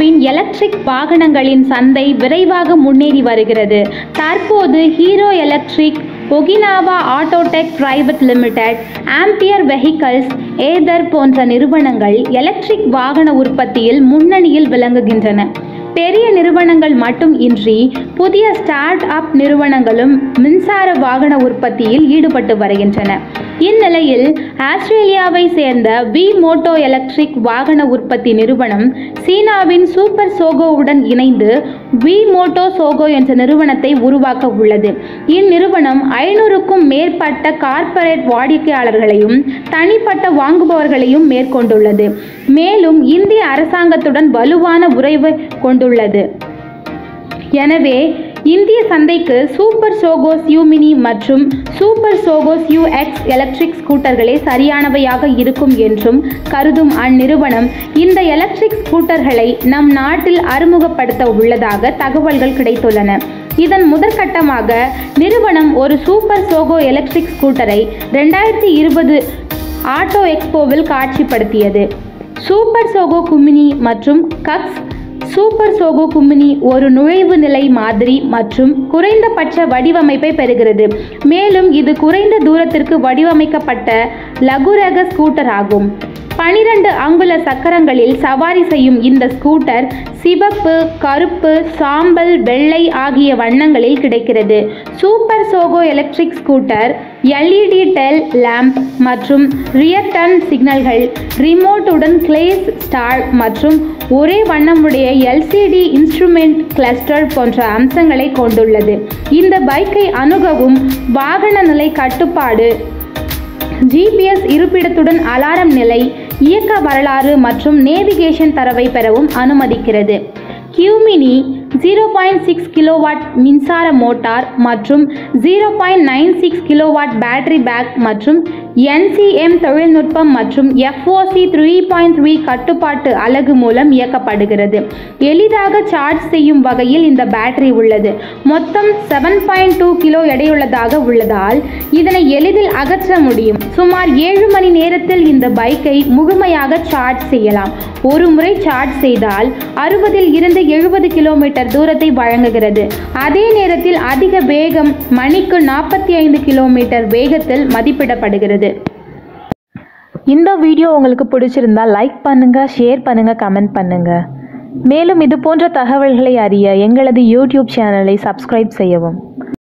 சீனாவின் எலக்ட்ரிக் வாகனங்களின் சந்தை விரைவாக முன்னேறி வருகிறது தற்போது Hero electric Okinawa Autotech private limited Ampere vehicles Ather போன்ற நிறுவனங்கள் எலக்ட்ரிக் வாகன உற்பத்தியில் முன்னணியில் விளங்குகின்றன பெரிய நிறுவனங்கள் மட்டும் இன்றி புதிய ஸ்டார்ட் அப் நிறுவனங்களும் மின்சார வாகன உற்பத்தியில் ஈடுபட்டு வருகின்றன இந்நிலையில் ஆஸ்திரேலியாவை சேர்ந்த வி மோட்டோ எலக்ட்ரிக் வாகன உற்பத்தி நிறுவனம் சீனாவின் சூப்பர் சோகோவுடன் இணைந்து வி மோட்டோ சோகோ என்ற நிறுவனத்தை உருவாக்க உள்ளது இந்நிறுவனம் ஐநூறுக்கும் மேற்பட்ட கார்ப்பரேட் வாடிக்கையாளர்களையும் தனிப்பட்ட வாங்குபவர்களையும் மேற்கொண்டுள்ளது மேலும் இந்திய அரசாங்கத்துடன் வலுவான உறவை கொண்டுள்ளது எனவே இந்திய சந்தைக்கு சூப்பர் சோகோஸ் யூ மினி மற்றும் super Soco's U X electric ஸ்கூட்டர்களே சரியானவையாக இருக்கும் என்றும் கருதும் அந்நிறுவனம் இந்த எலக்ட்ரிக் ஸ்கூட்டர்களை நம் நாட்டில் அறிமுகப்படுத்த உள்ளதாக தகவல்கள் கிடைத்துள்ளன இதன் முதற்கட்டமாக நிறுவனம் ஒரு சூப்பர் சோகோ எலக்ட்ரிக் ஸ்கூட்டரை ரெண்டாயிரத்தி இருபது ஆட்டோ எக்ஸ்போவில் காட்சிப்படுத்தியது சூப்பர் சோகோ குமினி மற்றும் கக்ஸ் சூப்பர் சோகோ குமினி ஒரு நுழைவு நிலை மாதிரி மற்றும் குறைந்தபட்ச வடிவமைப்பை பெறுகிறது மேலும் இது குறைந்த தூரத்திற்கு வடிவமைக்கப்பட்ட லகுரக ஸ்கூட்டர் ஆகும் பனிரெண்டு அங்குல சக்கரங்களில் சவாரி செய்யும் இந்த ஸ்கூட்டர் சிவப்பு கருப்பு சாம்பல் வெள்ளை ஆகிய வண்ணங்களில் கிடைக்கிறது super Soco electric scooter LED tail lamp மற்றும் ரியர் டர்ன் சிக்னல்கள் ரிமோட்டுடன் கிளேஸ் ஸ்டார் மற்றும் ஒரே வண்ணமுடைய எல்சிடி இன்ஸ்ட்ருமெண்ட் கிளஸ்டர் போன்ற அம்சங்களை கொண்டுள்ளது இந்த பைக்கை அணுகவும் வாகன நிலை கட்டுப்பாடு ஜிபிஎஸ் இருப்பிடத்துடன் அலாரம் நிலை இயக்க வரலாறு மற்றும் நேவிகேஷன் தரவை பெறவும் அனுமதிக்கிறது CUmini zero point six kilowatt மின்சார மோட்டார் மற்றும் zero point nine six kilowatt battery pack மற்றும் என்சிஎம் தொழில்நுட்பம் மற்றும் எஃப்ஓசி த்ரீ பாயிண்ட் த்ரீ கட்டுப்பாட்டு அலகு மூலம் இயக்கப்படுகிறது எளிதாக சார்ஜ் செய்யும் வகையில் இந்த பேட்டரி உள்ளது மொத்தம் செவன் பாயிண்ட் டூ கிலோ எடையுள்ளதாக உள்ளதால் இதனை எளிதில் அகற்ற முடியும் சுமார் ஏழு மணி நேரத்தில் இந்த பைக்கை முழுமையாக சார்ஜ் செய்யலாம் ஒரு முறை சார்ஜ் செய்தால் அறுபதில் இருந்து எழுபது கிலோமீட்டர் தூரத்தை வழங்குகிறது அதே நேரத்தில் அதிக வேகம் மணிக்கு நாற்பத்தி ஐந்து கிலோமீட்டர் வேகத்தில் மதிப்பிடப்படுகிறது இந்த வீடியோ உங்களுக்கு பிடிச்சிருந்தா லைக் பண்ணுங்க ஷேர் பண்ணுங்க கமெண்ட் பண்ணுங்க மேலும் இது போன்ற தகவல்களை அறிய எங்களது யூடியூப் சேனலை சப்ஸ்கிரைப் செய்யவும்